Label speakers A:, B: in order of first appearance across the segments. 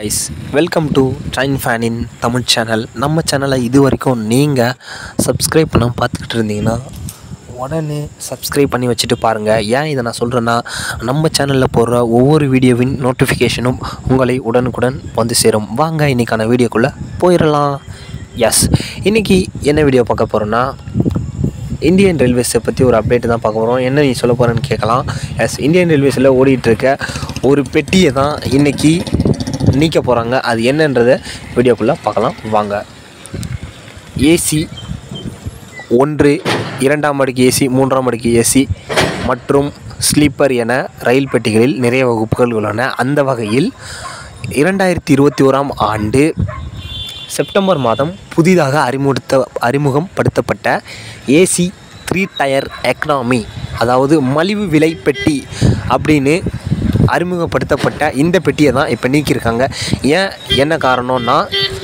A: guys welcome to train ஃபேனின் Tamil channel நம்ம சேனலை இது வரைக்கும் நீங்கள் சப்ஸ்கிரைப் பண்ண பார்த்துக்கிட்டு இருந்தீங்கன்னா உடனே சப்ஸ்கிரைப் பண்ணி வச்சுட்டு பாருங்கள் ஏன் இதை நான் சொல்கிறேன்னா நம்ம சேனலில் போடுற ஒவ்வொரு வீடியோவின் நோட்டிஃபிகேஷனும் உங்களை உடனுக்குடன் வந்து சேரும் வாங்க இன்றைக்கான வீடியோக்குள்ளே போயிடலாம் எஸ் இன்றைக்கி என்ன வீடியோ பார்க்க போகிறோன்னா இந்தியன் ரயில்வேஸை பற்றி ஒரு அப்டேட் தான் பார்க்க போகிறோம் என்ன நீ சொல்ல போகிறேன்னு கேட்கலாம் எஸ் இந்தியன் ரயில்வேஸில் ஓடிட்டுருக்க ஒரு பெட்டியை தான் இன்றைக்கி நீக்க போகிறாங்க அது என்னன்றதை வீடியோக்குள்ளே பார்க்கலாம் வாங்க ஏசி ஒன்று இரண்டாம் அடுக்கு ஏசி மூன்றாம் அடுக்கு ஏசி மற்றும் ஸ்லீப்பர் என ரயில் பெட்டிகளில் நிறைய வகுப்புகள் உள்ளன அந்த வகையில் இரண்டாயிரத்தி இருபத்தி ஓராம் ஆண்டு செப்டம்பர் மாதம் புதிதாக அறிமுகத்த அறிமுகப்படுத்தப்பட்ட ஏசி த்ரீ டயர் எக்கனாமி அதாவது மலிவு விலை பெட்டி அப்படின்னு அறிமுகப்படுத்தப்பட்ட இந்த பெட்டியை தான் இப்போ நீக்கியிருக்காங்க ஏன் என்ன காரணம்னா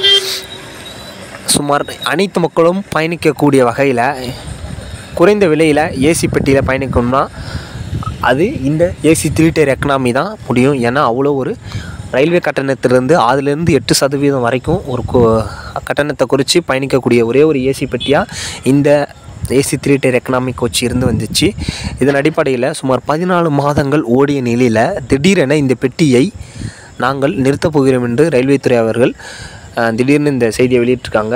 A: சுமார் அனைத்து மக்களும் பயணிக்கக்கூடிய வகையில் குறைந்த விலையில் ஏசி பெட்டியில் பயணிக்கணும்னா அது இந்த ஏசி த்ரீ டயர் எக்கனாமி தான் முடியும் ஏன்னா அவ்வளோ ஒரு ரயில்வே கட்டணத்திலேருந்து ஆறுலேருந்து எட்டு சதவீதம் வரைக்கும் ஒரு கு- கட்டணத்தை குறித்து பயணிக்கக்கூடிய ஒரே ஒரு ஏசி பெட்டியாக இந்த AC three tier economic coach இருந்து வந்துச்சு இதன் அடிப்படையில் சுமார் பதினாலு மாதங்கள் ஓடிய நிலையில் திடீரென இந்த பெட்டியை நாங்கள் நிறுத்தப் போகிறோம் என்று ரயில்வே துறை அவர்கள் அஹ், திடீர்னு இந்த செய்தியை வெளியிட்டிருக்காங்க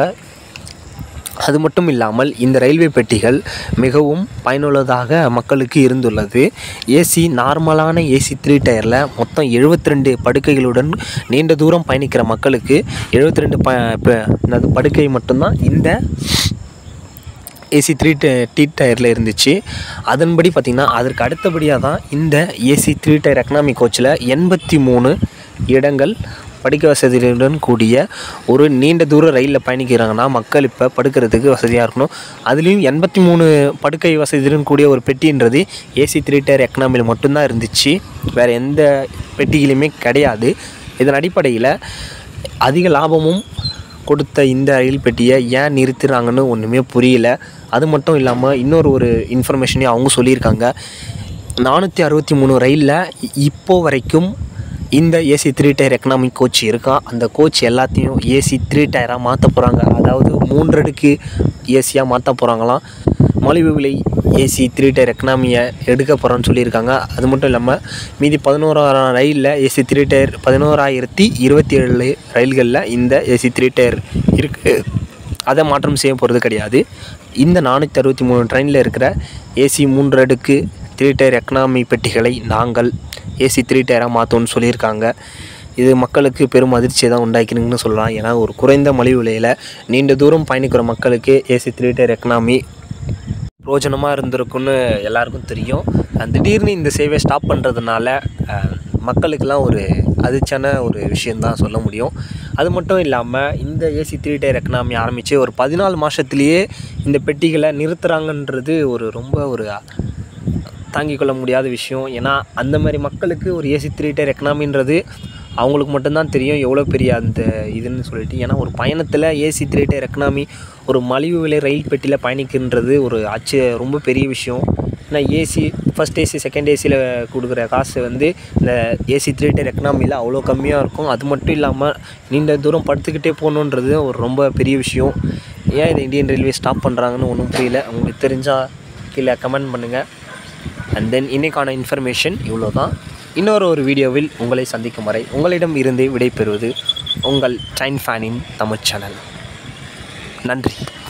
A: அது மட்டும் இல்லாமல் இந்த ரயில்வே பெட்டிகள் மிகவும் பயனுள்ளதாக மக்களுக்கு இருந்துள்ளது ஏசி நார்மலான ஏசி த்ரீ டயரில் மொத்தம் 72 படுக்கைகளுடன் நீண்ட தூரம் பயணிக்கிற மக்களுக்கு 72 ரெண்டு ப ப- என்னது படுக்கை மட்டும்தான் இந்த ஏசி த்ரீ டி டயரில் இருந்துச்சு அதன்படி பார்த்திங்கன்னா அதற்கு அடுத்தபடியாக தான் இந்த ஏசி த்ரீ டயர் எக்கனாமிக் கோச்சில் எண்பத்தி மூணு இடங்கள் படுக்கை வசதியுடன் கூடிய ஒரு நீண்ட தூர ரயிலில் பயணிக்கிறாங்கன்னா மக்கள் இப்போ படுக்கிறதுக்கு வசதியாக இருக்கணும் அதுலேயும் எண்பத்தி மூணு படுக்கை வசதியுடன் கூடிய ஒரு பெட்டின்றது ஏசி த்ரீ டயர் எக்கனாமியில் மட்டும்தான் இருந்துச்சு வேறு எந்த பெட்டியிலுமே கிடையாது இதன் அடிப்படையில் அதிக லாபமும் கொடுத்த இந்த ரயில் பெட்டியை ஏன் நிறுத்துறாங்கன்னு ஒன்றுமே புரியல அது மட்டும் இல்லாமல் இன்னொரு ஒரு இன்ஃபர்மேஷனையும் அவங்க சொல்லியிருக்காங்க நானூற்றி அறுபத்தி மூணு ரயிலில் இப்போ வரைக்கும் இந்த AC three tier economic coach இருக்கா அந்த கோச் எல்லாத்தையும் ஏசி த்ரீ டயராக மாற்ற போகிறாங்க அதாவது மூன்றடுக்கு ஏசியாக மாற்ற போகிறாங்களாம் மலிவு விலை ஏசி த்ரீ டயர் எக்கனாமியை எடுக்க போகிறோன்னு சொல்லியிருக்காங்க அது மட்டும் இல்லாமல் மீதி பதினோராயிரம் ரயிலில் ஏசி த்ரீ டயர் பதினோராயிரத்தி இருபத்தி ஏழு ரயில்களில் இந்த ஏசி த்ரீ டயர் இருக்குது அதை மாற்றம் செய்ய போகிறது கிடையாது இந்த நானூற்றி அறுபத்தி மூணு ட்ரெயினில் இருக்கிற ஏசி மூன்று அடுக்கு த்ரீ டயர் எக்கனாமி பெட்டிகளை நாங்கள் ஏசி த்ரீ டயராக மாற்றோன்னு சொல்லியிருக்காங்க இது மக்களுக்கு பெரும் அதிர்ச்சியை தான் உண்டாக்கினுங்கன்னு சொல்லலாம் ஏன்னா ஒரு குறைந்த மலிவு விலையில் நீண்ட தூரம் பயணிக்கிற மக்களுக்கு ஏசி த்ரீ டயர் எக்கனாமி பிரோஜனமாக இருந்திருக்குன்னு எல்லாருக்கும் தெரியும் அஹ் திடீர்னு இந்த சேவையை ஸ்டாப் பண்ணுறதுனால மக்களுக்கெல்லாம் ஒரு அதிர்ச்சியான ஒரு விஷயந்தான் சொல்ல முடியும் அது மட்டும் இல்லாமல் இந்த ஏசி த்ரீ டயர் எக்கனாமி ஆரம்பித்து ஒரு பதினாலு மாதத்துலேயே இந்த பெட்டிகளை நிறுத்துகிறாங்கன்றது ஒரு ரொம்ப ஒரு தாங்கிக் கொள்ள முடியாத விஷயம் ஏன்னா அந்த மாதிரி மக்களுக்கு ஒரு ஏசி த்ரீ டயர் எக்கனாமின்றது அவங்களுக்கு மட்டும்தான் தெரியும் எவ்வளோ பெரிய அந்த இதுன்னு சொல்லிட்டு ஏன்னா ஒரு பயணத்தில் ஏசி த்ரீ டயர் எக்கனாமி ஒரு மலிவு விலை ரயில் பெட்டியில் பயணிக்கின்றது ஒரு ஆச்சு ரொம்ப பெரிய விஷயம் ஏன்னா ஏசி ஃபஸ்ட் ஏசி செகண்ட் ஏசியில் கொடுக்குற காசு வந்து இந்த ஏசி த்ரீ டயர் எக்கனாமியில் அவ்வளோ கம்மியாக இருக்கும் அது மட்டும் இல்லாமல் நீண்ட தூரம் படுத்துக்கிட்டே போகணுன்றது ஒரு ரொம்ப பெரிய விஷயம் ஏன் இதை இந்தியன் ரயில்வே ஸ்டாப் பண்ணுறாங்கன்னு ஒன்றும் புரியல உங்களுக்கு தெரிஞ்சால் கீழே கமெண்ட் பண்ணுங்கள் அண்ட் தென் இன்னைக்கான இன்ஃபர்மேஷன் இவ்வளோ தான் இன்னொரு ஒரு வீடியோவில் உங்களை சந்திக்கும் வரை உங்களிடம் இருந்து விடைபெறுவது உங்கள் ட்ரைன் ஃபேனின் தமிழ் சேனல் நன்றி